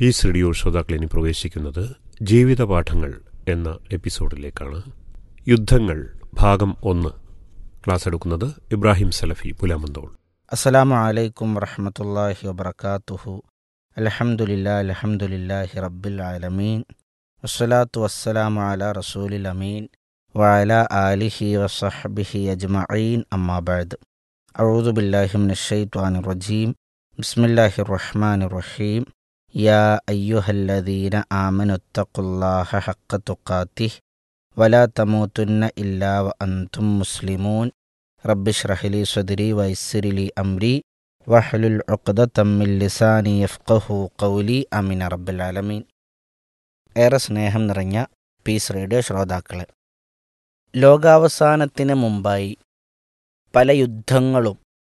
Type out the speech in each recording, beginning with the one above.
piece radio ശ്രോതാക്കളിനി പ്രവേശിക്കുന്നത് ജീവിതപാഠങ്ങൾ എന്ന എപ്പിസോഡിലേക്കാണ് യുദ്ധങ്ങൾ ഭാഗം ഒന്ന് ക്ലാസ് എടുക്കുന്നത് ഇബ്രാഹിം സലഫി പുലാമന്തോൾ അസ്സലാമു അലൈക്കും വറഹമത്തല്ലാഹി വബർക്കാത്തുഹു അലഹമുല്ലാ അലഹമുല്ലാഹി റബ്ബിൽ ആലമീൻ വസ്സലാത്തു വസ്സലാമു അല റസൂലിൽ അമീൻ വഅല ആലിഹി വസഹ്ബിഹി അജ്മഈൻ അമ്മാബാദ് അഊദു ബില്ലാഹി മിനശ് ശൈത്വാനിർ റജീം ബിസ്മില്ലാഹിർ റഹ്മാനിർ റഹീം യാ അയ്യുഹല്ലദീന ആമനു തഖുല്ലാഹ ഹഖ്ക തുഖാതിഹ് വലാ തമൂതുന്ന ഇല്ലാ വ അൻതും മുസ്ലിമൂൻ റബ്ബിഷ്റഹ്ലി സദ്രി വൈസ്സിരിലി അംരി വഹ്ലുൽ ഉഖ്ദതം മിൻ ലിസാനി യഫ്ഖഹു ഖൗലി അമീൻ റബ്ബിൽ ആലമീൻ ഏറെ സ്നേഹം നിറഞ്ഞ പീസ് റേഡിയോ ശ്രോതാക്കളെ ലോകാവസാനത്തിന് മുമ്പായി പല യുദ്ധങ്ങളും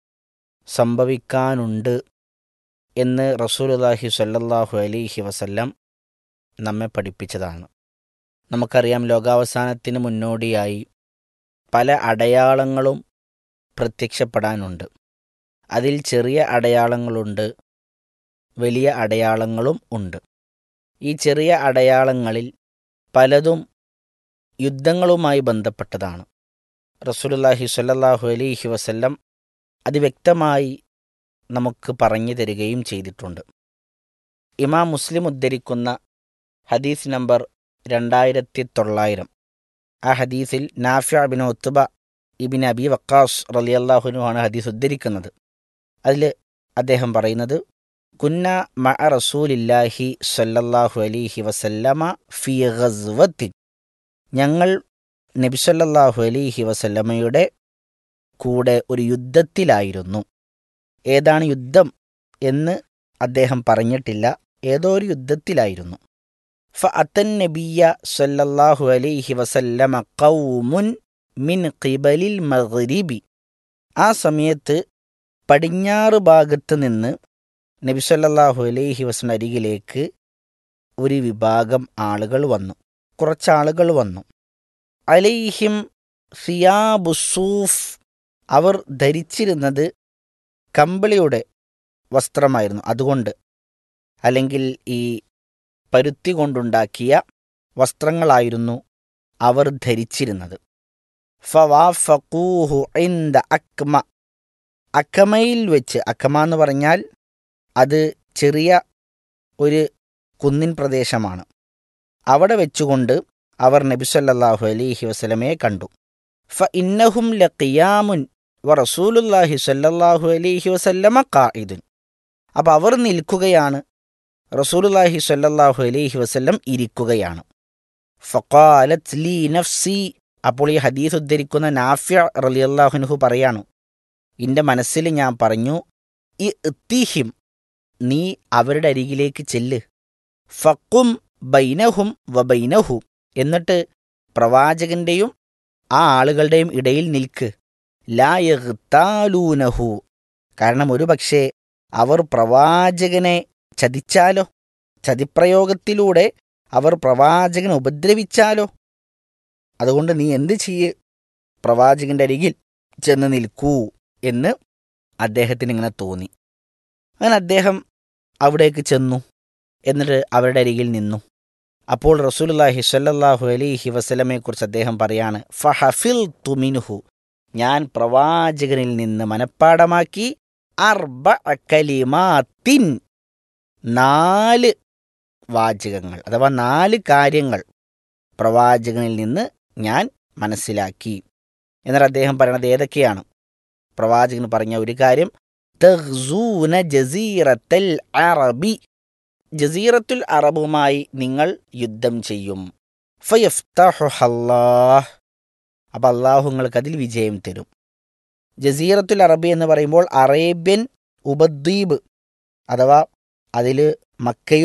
സംഭവിക്കാനുണ്ട് എന്ന് റസൂലുള്ളാഹി സ്വല്ലല്ലാഹു അലൈഹി വസല്ലം നമ്മെ പഠിപ്പിച്ചതാണ് നമുക്കറിയാം ലോകാവസാനത്തിന് മുന്നോടിയായി പല അടയാളങ്ങളും പ്രത്യക്ഷപ്പെടാനുണ്ട് അതിൽ ചെറിയ അടയാളങ്ങളുണ്ട് വലിയ അടയാളങ്ങളും ഉണ്ട് ഈ ചെറിയ അടയാളങ്ങളിൽ പലതും യുദ്ധങ്ങളുമായി ബന്ധപ്പെട്ടതാണ് റസൂലുള്ളാഹി സ്വല്ലല്ലാഹു അലൈഹി വസല്ലം അത് വ്യക്തമായി നമുക്ക് പറഞ്ഞു തരികയും ചെയ്തിട്ടുണ്ട് ഇമാം മുസ്ലിം ഉദ്ധരിക്കുന്ന ഹദീസ് നമ്പർ രണ്ടായിരത്തി തൊള്ളായിരം ആ ഹദീസിൽ Nafia bin Utba ibn Abi Waqqas റലിയല്ലാഹുനുമാണ് ഹദീസ് ഉദ്ധരിക്കുന്നത് അതിൽ അദ്ദേഹം പറയുന്നത് കുന്ന മഅ റസൂലില്ലാഹി സല്ലല്ലാഹു അലൈഹി വസല്ലമ ഫി ഗസ്വത്തിൻ ഞങ്ങൾ നബി സല്ലല്ലാഹു അലൈഹി വസല്ലമയുടെ കൂടെ ഒരു യുദ്ധത്തിലായിരുന്നു ഏതാണ് യുദ്ധം എന്ന് അദ്ദേഹം പറഞ്ഞിട്ടില്ല ഏതോ ഒരു യുദ്ധത്തിലായിരുന്നു ഫഅത്തൻ നബിയ സല്ലല്ലാഹു അലൈഹി വസല്ലമ ഖൗമുൻ മിൻ ഖിബലിൽ മഗ്രിബി ആ സമയത്ത് പടിഞ്ഞാറ് ഭാഗത്ത് നിന്ന് നബി സല്ലല്ലാഹു അലൈഹി വസല്ലം അരികിലേക്ക് ഒരു വിഭാഗം ആളുകൾ വന്നു കുറച്ചാളുകൾ വന്നു അലൈഹിം സിയാബുസൂഫ് അവർ ധരിച്ചിരുന്നത് കമ്പിളിയുടെ വസ്ത്രമായിരുന്നു അതുകൊണ്ട് അല്ലെങ്കിൽ ഈ പരുത്തി കൊണ്ടുണ്ടാക്കിയ വസ്ത്രങ്ങളായിരുന്നു അവർ ധരിച്ചിരുന്നത് ഫവാഫൂഹു ഇന്ദ അക്മ അക്കമയിൽ വെച്ച് അക്കമ എന്ന് പറഞ്ഞാൽ അത് ചെറിയ ഒരു കുന്നിൻ പ്രദേശമാണ് അവിടെ വെച്ചുകൊണ്ട് അവർ നബി സല്ലല്ലാഹു അലൈഹി വസല്ലമയെ കണ്ടു ഫ ഇന്നഹും ലഖിയാമുൻ വ റസൂലുല്ലാഹി സല്ലല്ലാഹു അലൈഹി വസല്ലമ ഖായിദുൻ അപ്പോൾ അവർ നിൽക്കുകയാണ് റസൂലുല്ലാഹി സല്ലല്ലാഹു അലൈഹി വസല്ലം ഇരിക്കുകയാണ് ഫഖാലത്ത് ലീ നഫ്സി അപ്പോൾ ഈ ഹദീസ് ഉദ്ധരിക്കുന്ന നാഫ്യ റളിയല്ലാഹുൻഹു പറയാണ് എൻ്റെ മനസ്സിൽ ഞാൻ പറഞ്ഞു ഈ ഇത്തിഹിം നീ അവരുടെ അരികിലേക്ക് ചെല്ല് ഫക്കും ബൈനഹും വബൈനഹു എന്നിട്ട് പ്രവാചകന്റെയും ആ ആളുകളുടെയും ഇടയിൽ നിൽക്ക് ലായഹ്താലൂനഹു കാരണം ഒരു പക്ഷേ അവർ പ്രവാചകനെ ചതിച്ചാലോ ചതിപ്രയോഗത്തിലൂടെ അവർ പ്രവാചകനെ ഉപദ്രവിച്ചാലോ അതുകൊണ്ട് നീ എന്ത് ചെയ്യ് പ്രവാചകന്റെ അരികിൽ ചെന്ന് നിൽക്കൂ എന്ന് അദ്ദേഹത്തിന് ഇങ്ങനെ തോന്നി അങ്ങനെ അദ്ദേഹം അവിടേക്ക് ചെന്നു എന്നിട്ട് അവരുടെ അരികിൽ നിന്നു അപ്പോൾ റസൂലുല്ലാഹി സ്വല്ലല്ലാഹു അലൈഹി വസല്ലമയെക്കുറിച്ച് അദ്ദേഹം പറയാണ് ഫഹഫിൽ തുമിനുഹു ഞാൻ പ്രവാചകനിൽ നിന്ന് മനഃപ്പാടമാക്കി അർബ കലിമാത്തിൻ നാല് വാചകങ്ങൾ അഥവാ നാല് കാര്യങ്ങൾ പ്രവാചകനിൽ നിന്ന് ഞാൻ മനസ്സിലാക്കി എന്നിട്ട് അദ്ദേഹം പറയണത് ഏതൊക്കെയാണ് പ്രവാചകൻ പറഞ്ഞ ഒരു കാര്യം തഹ്സൂന ജസീറത്തൽ അറബി ജസീറത്തുൽ അറബുമായി നിങ്ങൾ യുദ്ധം ചെയ്യും ഫയഫ്തഹുഹല്ലാഹ് അപ്പം അള്ളാഹു നിങ്ങൾക്ക് അതിൽ വിജയം തരും ജസീറത്തുൽ അറബി എന്ന് പറയുമ്പോൾ അറേബ്യൻ ഉപദ്വീപ് അഥവാ അതിൽ മക്കയും